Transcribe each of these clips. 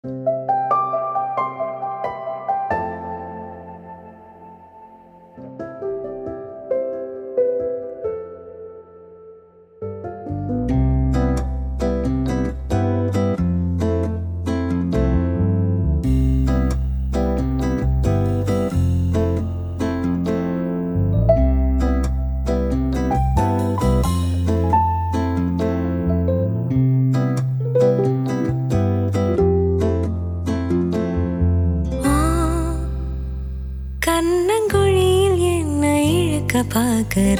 கண்ணங்குழியில் என்னை இழுக்க பார்க்கிற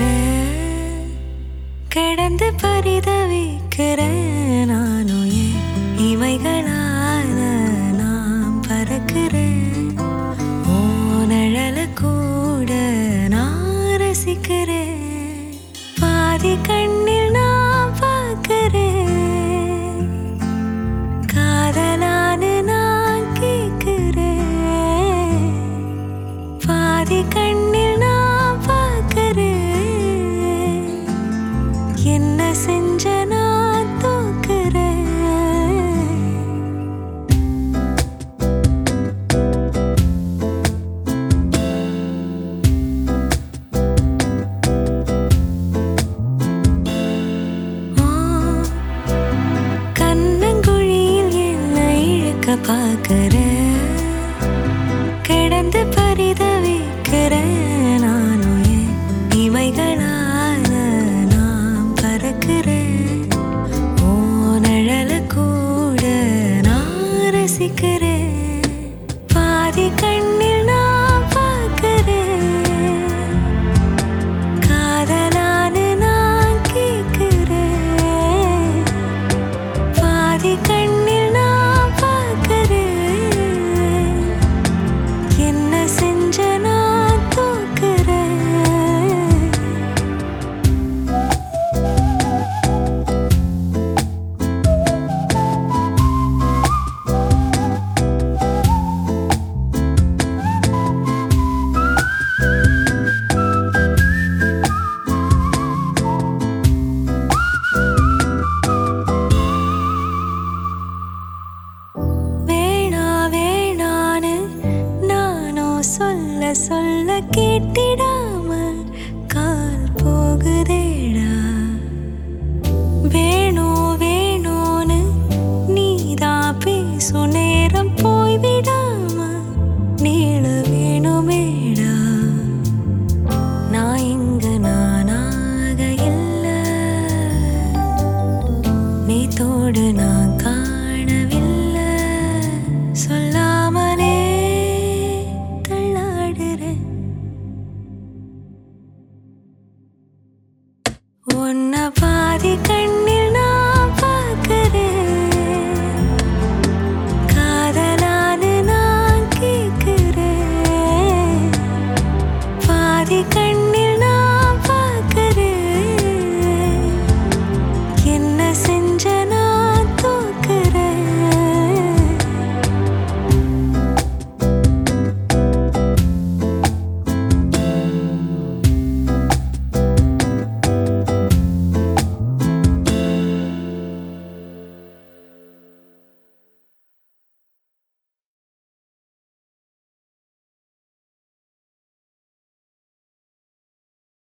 கிடந்து பரிதவிக்கிற நானும் ஏன் இமைகளால நாம் பறக்கிறேன் ஓ நிழல கூட நான் ரசிக்கிறேன் பாதி கண்ணில் நான் பார்க்கிறேன் காதலான நான் கேட்கிறேன் பாதி கண்ணில் நான் பார்க்கிறேன் என்ன செஞ்ச நான் தோக்கிறேன் ஓ, கண்ணங்குழியில் என்னை இழுக்க பார்க்கிற கிடந்து பரிதவிக்கிற நானும் ஏன் இமைகளால நாம் பறக்கிறேன் ஓ நிழல கூட நான் ரசிக்கிறேன் பாதி கண்ணில் நான் பார்க்கிறேன் காதலான நான் கேட்கிறேன் பாதி கண்ணில் நான் பார்க்கிறேன் என்ன செஞ்ச நான் தோக்கிறேன் வேணா வேணான்னு நானோ சொல்ல சொல்ல கேட்டிடாம